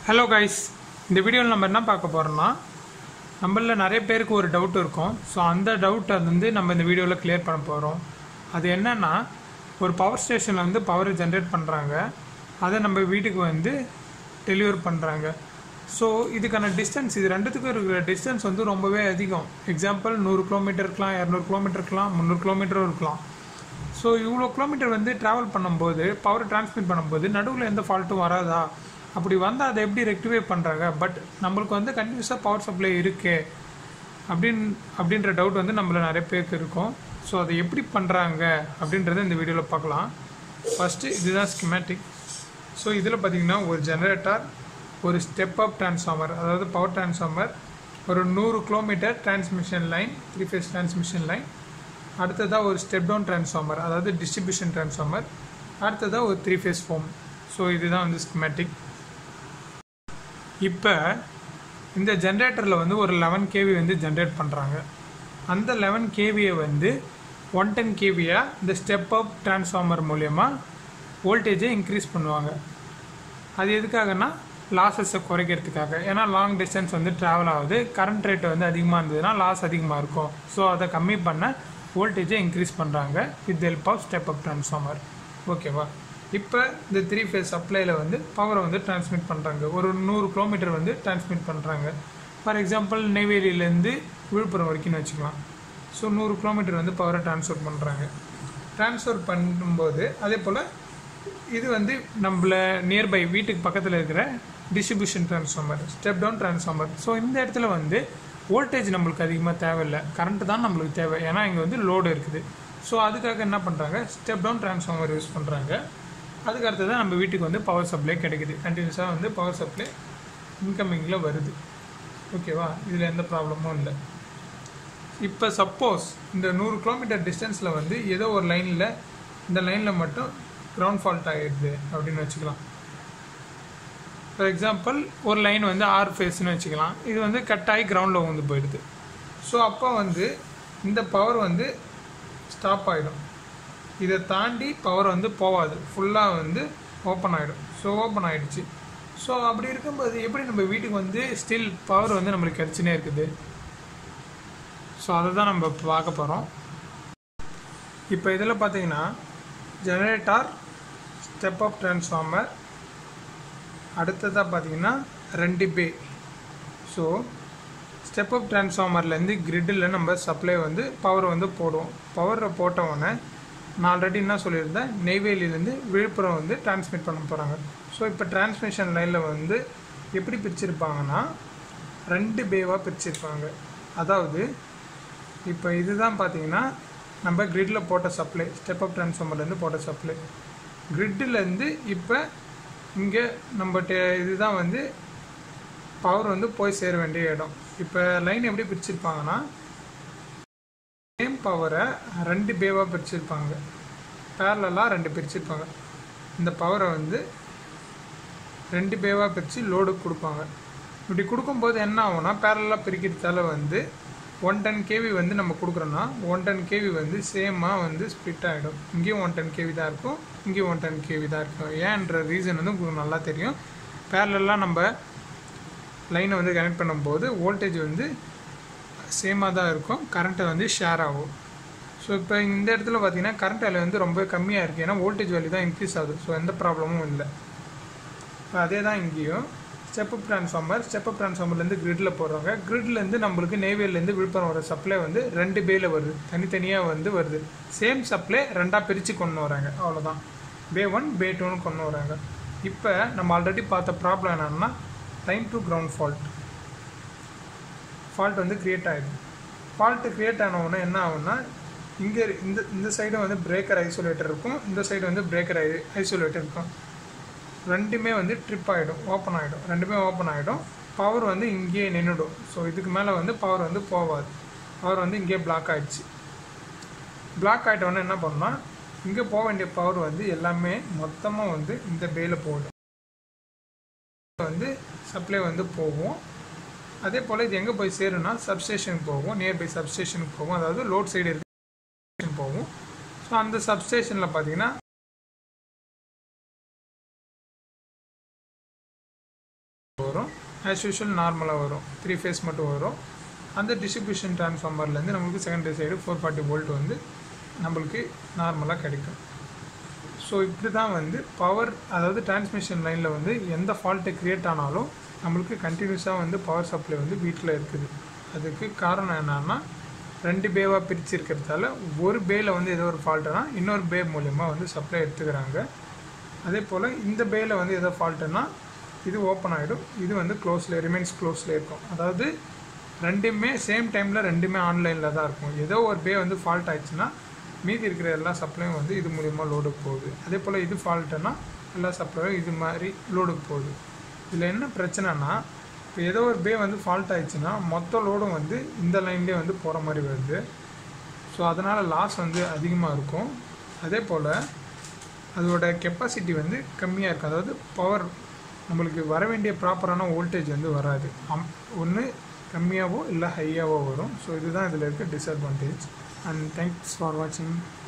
hello guys இந்த வீடியோவில் நம்ம என்ன பார்க்க போகிறோம்னா நம்மள நிறைய பேருக்கு ஒரு டவுட் இருக்கும் ஸோ அந்த டவுட்டை வந்து நம்ம இந்த வீடியோவில் கிளியர் பண்ண போகிறோம் அது என்னன்னா ஒரு பவர் ஸ்டேஷனில் வந்து பவர் ஜென்ரேட் பண்ணுறாங்க அதை நம்ம வீட்டுக்கு வந்து டெலிவர் பண்ணுறாங்க ஸோ இதுக்கான டிஸ்டன்ஸ் இது ரெண்டுத்துக்கும் இருக்கிற டிஸ்டன்ஸ் வந்து ரொம்பவே அதிகம் எக்ஸாம்பிள் நூறு கிலோமீட்டர் இருக்கலாம் இரநூறு கிலோமீட்டர் இருக்கலாம் முந்நூறு கிலோமீட்டரும் இருக்கலாம் ஸோ இவ்வளோ கிலோமீட்டர் வந்து ட்ராவல் பண்ணும்போது பவர் டிரான்ஸ்மிட் பண்ணும்போது நடுவில் எந்த ஃபால்ட்டும் வராதா அப்படி வந்தால் அதை எப்படி ரெக்டிஃபை பண்ணுறாங்க பட் நம்மளுக்கு வந்து கண்டினியூஸாக பவர் சப்ளை இருக்கே அப்படின் அப்படின்ற டவுட் வந்து நம்மள நிறைய பேருக்கு இருக்கும் ஸோ அதை எப்படி பண்ணுறாங்க அப்படின்றத இந்த வீடியோவில் பார்க்கலாம் ஃபஸ்ட்டு இதுதான் ஸ்கிமேட்டிக் ஸோ இதில் பார்த்தீங்கன்னா ஒரு ஜெனரேட்டர் ஒரு ஸ்டெப் அப் டிரான்ஸ்ஃபார்மர் அதாவது பவர் டிரான்ஸ்ஃபார்மர் ஒரு நூறு kilometre transmission line three phase transmission line அடுத்ததாக ஒரு ஸ்டெப் டவுன் டிரான்ஸ்ஃபார்மர் அதாவது டிஸ்ட்ரிபியூஷன் டிரான்ஸ்ஃபார்மர் அடுத்ததாக ஒரு த்ரீ ஃபேஸ் ஃபோம் ஸோ இதுதான் வந்து ஸ்கிமேட்டிக் இப்போ இந்த ஜென்ரேட்டரில் வந்து ஒரு லெவன் கேவி வந்து ஜென்ரேட் பண்ணுறாங்க அந்த லெவன் கேவியை வந்து ஒன் டென் கேவியாக இந்த ஸ்டெப் அப் டிரான்ஸ்ஃபார்மர் மூலயமா வோல்டேஜை இன்க்ரீஸ் பண்ணுவாங்க அது எதுக்காகனா லாஸஸை குறைக்கிறதுக்காக ஏன்னா லாங் டிஸ்டன்ஸ் வந்து ட்ராவல் ஆகுது கரண்ட் ரேட் வந்து அதிகமாக இருந்ததுன்னா லாஸ் அதிகமாக இருக்கும் ஸோ அதை கம்மி பண்ண வோல்டேஜை இன்க்ரீஸ் பண்ணுறாங்க with help of step up transformer ஓகேவா இப்போ இந்த த்ரீ ஃபேஸ் சப்ளையில் வந்து பவரை வந்து டிரான்ஸ்மிட் பண்ணுறாங்க ஒரு நூறு கிலோமீட்டர் வந்து டிரான்ஸ்மிட் பண்ணுறாங்க ஃபார் எக்ஸாம்பிள் நெய்வேலியிலேருந்து விழுப்புரம் வரைக்கும்னு வச்சுக்கலாம் ஸோ நூறு கிலோமீட்டர் வந்து பவரை ட்ரான்ஸ்ஃபர் பண்ணுறாங்க ட்ரான்ஸ்ஃபர் பண்ணும்போது அதே போல் இது வந்து நம்மள நியர்பை வீட்டுக்கு பக்கத்தில் இருக்கிற distribution transformer step down transformer so இந்த இடத்துல வந்து வோல்டேஜ் நம்மளுக்கு அதிகமாக தேவையில்லை கரண்ட் தான் நம்மளுக்கு தேவை ஏன்னா இங்கே வந்து லோடு இருக்குது ஸோ அதுக்காக என்ன பண்ணுறாங்க ஸ்டெப் டவுன் டிரான்ஸ்ஃபார்மர் யூஸ் பண்ணுறாங்க அதுக்கு அடுத்ததான் நம்ம வீட்டுக்கு வந்து பவர் சப்ளை கிடைக்குது கண்டினியூஸாக வந்து பவர் சப்ளை இன்கமிங்கில் வருது ஓகேவா இதில் எந்த ப்ராப்ளமும் இல்லை இப்போ சப்போஸ் இந்த நூறு கிலோமீட்டர் டிஸ்டன்ஸில் வந்து ஏதோ ஒரு லைனில் இந்த லைனில் மட்டும் கிரவுண்ட் ஃபால்ட் ஆகிடுது அப்படின்னு வச்சுக்கலாம் ஃபார் எக்ஸாம்பிள் ஒரு லைன் வந்து ஆர் ஃபேஸ்னு வச்சுக்கலாம் இது வந்து கட் ஆகி கிரவுண்டில் வந்து போயிடுது ஸோ அப்போ வந்து இந்த பவர் வந்து ஸ்டாப் ஆகிடும் இதை தாண்டி பவர் வந்து போகாது ஃபுல்லாக வந்து ஓப்பன் ஆகிடும் ஸோ ஓப்பன் ஆகிடுச்சு ஸோ அப்படி இருக்கும்போது எப்படி நம்ம வீட்டுக்கு வந்து ஸ்டில் பவர் வந்து நம்மளுக்கு கிடச்சினே இருக்குது ஸோ அதை தான் நம்ம இப்போ பார்க்க போகிறோம் இப்போ இதில் பார்த்தீங்கன்னா ஜெனரேட்டார் ஸ்டெப் அப் டிரான்ஸ்ஃபார்மர் அடுத்ததாக பார்த்தீங்கன்னா ரெண்டு பே ஸோ ஸ்டெப் அப் டிரான்ஸ்ஃபார்மர்லேருந்து கிரிட்டில் நம்ம சப்ளை வந்து பவர் வந்து போடுவோம் பவரை போட்டவுடனே நான் ஆல்ரெடி என்ன சொல்லியிருந்தேன் நெய்வேலியிலேருந்து விழுப்புரம் வந்து டிரான்ஸ்மிட் பண்ண போகிறாங்க ஸோ இப்போ டிரான்ஸ்மிஷன் லைனில் வந்து எப்படி பிரிச்சிருப்பாங்கன்னா ரெண்டு பேவாக பிரிச்சிருப்பாங்க அதாவது இப்போ இதுதான் பார்த்தீங்கன்னா நம்ம கிரிட்டில் போட்ட சப்ளை ஸ்டெப் அப் டிரான்ஸ்ஃபார்மர்லேருந்து போட்ட சப்ளை கிரிட்டிலேருந்து இப்போ இங்கே நம்ம டே இதுதான் வந்து பவர் வந்து போய் சேர வேண்டிய இடம் இப்போ லைன் எப்படி பிரிச்சிருப்பாங்கன்னா சேம் பவரை ரெண்டு பேவாக பிரிச்சிருப்பாங்க பேரலாக ரெண்டு பிரிச்சிருப்பாங்க இந்த பவரை வந்து ரெண்டு பேவாக பிரித்து லோடுக்கு கொடுப்பாங்க இப்படி கொடுக்கும்போது என்ன ஆகும்னா பேரலாக பிரிக்கிறதால வந்து ஒன் டென் கேவி வந்து நம்ம கொடுக்குறோன்னா ஒன் டென் கேவி வந்து சேமாக வந்து ஸ்ப்ளிட் ஆகிடும் இங்கேயும் ஒன் டென் கேவி தான் இருக்கும் இங்கேயும் ஒன் டென் கேவி தான் இருக்கும் ஏன்ற ரீசன் வந்து உங்களுக்கு நல்லா தெரியும் பேரலாக நம்ம லைனை வந்து கனெக்ட் பண்ணும்போது வோல்டேஜ் வந்து சேமாக தான் இருக்கும் கரண்ட்டை வந்து ஷேர் ஆகும் ஸோ இப்போ இந்த இடத்துல பார்த்தீங்கன்னா கரண்ட் வேல்யூ வந்து ரொம்ப கம்மியாக இருக்குது ஏன்னா வோல்டேஜ் வேல்யூ தான் இன்க்ரீஸ் ஆகுது ஸோ எந்த ப்ராப்ளமும் இல்லை இப்போ அதே தான் இங்கேயும் step up transformer step up ட்ரான்ஸ்ஃபார்மர்லேருந்து கிரிட்டில் போடுறாங்க கிரிட்லேருந்து நம்மளுக்கு நெய்வேலிலேருந்து விழுப்புரம் வர சப்ளை வந்து ரெண்டு பேயில் வருது தனித்தனியாக வந்து வருது சேம் சப்ளை ரெண்டாக பிரித்து கொண்டு வராங்க அவ்வளோதான் பே ஒன் பே டூன்னு கொண்டு வராங்க இப்போ நம்ம ஆல்ரெடி பார்த்த ப்ராப்ளம் என்னென்னா time to ground fault fault வந்து க்ரியேட் ஆகிடும் ஃபால்ட்டு க்ரியேட் ஆனவுடனே என்ன ஆகும்னா இங்கே இந்த இந்த சைடு வந்து பிரேக்கர் ஐசோலேட்டர் இருக்கும் இந்த சைடு வந்து பிரேக்கர் ஐ ஐசோலேட்டர் இருக்கும் ரெண்டுமே வந்து ட்ரிப் ஆகிடும் ஓப்பன் ஆகிடும் ரெண்டுமே ஓப்பன் ஆகிடும் பவர் வந்து இங்கேயே நின்றுடும் ஸோ இதுக்கு மேலே வந்து பவர் வந்து போகாது பவர் வந்து இங்கேயே பிளாக் ஆகிடுச்சு பிளாக் ஆகிட்டோன்னே என்ன பண்ணால் இங்கே போக வேண்டிய பவர் வந்து எல்லாமே மொத்தமாக வந்து இந்த பேயில் போடும் வந்து சப்ளை வந்து போகும் அதே போல் இது எங்கே போய் சேரும்னா சப்ஸ்டேஷனுக்கு போகும் நியர்பை சப்ஸ்டேஷனுக்கு போகும் அதாவது லோட் சைடு இருக்க போகும் ஸோ அந்த சப்ஸ்டேஷனில் பார்த்தீங்கன்னா வரும் ஆஸ் யூஷுவல் நார்மலாக வரும் த்ரீ ஃபேஸ் மட்டும் வரும் அந்த டிஸ்ட்ரிபியூஷன் டிரான்ஸ்ஃபார்மர்லேருந்து நம்மளுக்கு secondary side four forty volt வந்து நம்மளுக்கு நார்மலாக கிடைக்கும் ஸோ இப்படி தான் வந்து பவர் அதாவது டிரான்ஸ்மிஷன் லைனில் வந்து எந்த ஃபால்ட்டு க்ரியேட் ஆனாலும் நம்மளுக்கு கண்டினியூஸாக வந்து பவர் சப்ளை வந்து வீட்டில் இருக்குது அதுக்கு காரணம் என்னன்னா ரெண்டு பேவாக பிரித்து இருக்கிறதால ஒரு பேயில் வந்து ஏதோ ஒரு ஃபால்ட்டுனா இன்னொரு பே மூலயமா வந்து சப்ளை எடுத்துக்கிறாங்க அதே போல் இந்த பேயில் வந்து ஏதோ ஃபால்ட்டுனா இது ஓப்பன் ஆகிடும் இது வந்து க்ளோஸில் ரிமைன்ஸ் க்ளோஸில் இருக்கும் அதாவது ரெண்டுமே சேம் டைமில் ரெண்டுமே ஆன்லைனில் தான் இருக்கும் ஏதோ ஒரு பே வந்து ஃபால்ட் ஆயிடுச்சுன்னா மீதி இருக்கிற எல்லா சப்ளையும் வந்து இது மூலிமா லோடுக்கு போகுது அதே போல் இது ஃபால்ட்டுனா எல்லா சப்ளையும் இது மாதிரி லோடுக்கு போகுது இதில் என்ன பிரச்சனைனா இப்போ ஏதோ ஒரு பே வந்து ஃபால்ட் ஆயிடுச்சுன்னா மொத்த லோடும் வந்து இந்த லைன்லேயே வந்து போகிற மாதிரி வருது ஸோ அதனால் லாஸ் வந்து அதிகமாக இருக்கும் அதே போல் அதோட கெப்பாசிட்டி வந்து கம்மியாக இருக்கும் அதாவது பவர் நம்மளுக்கு வர வேண்டிய ப்ராப்பரான வோல்டேஜ் வந்து வராது அம் ஒன்று கம்மியாகவோ இல்லை ஹையாகவோ வரும் ஸோ இதுதான் இதில் இருக்க டிஸ்அட்வான்டேஜ் அண்ட் தேங்க்ஸ் ஃபார் வாட்சிங்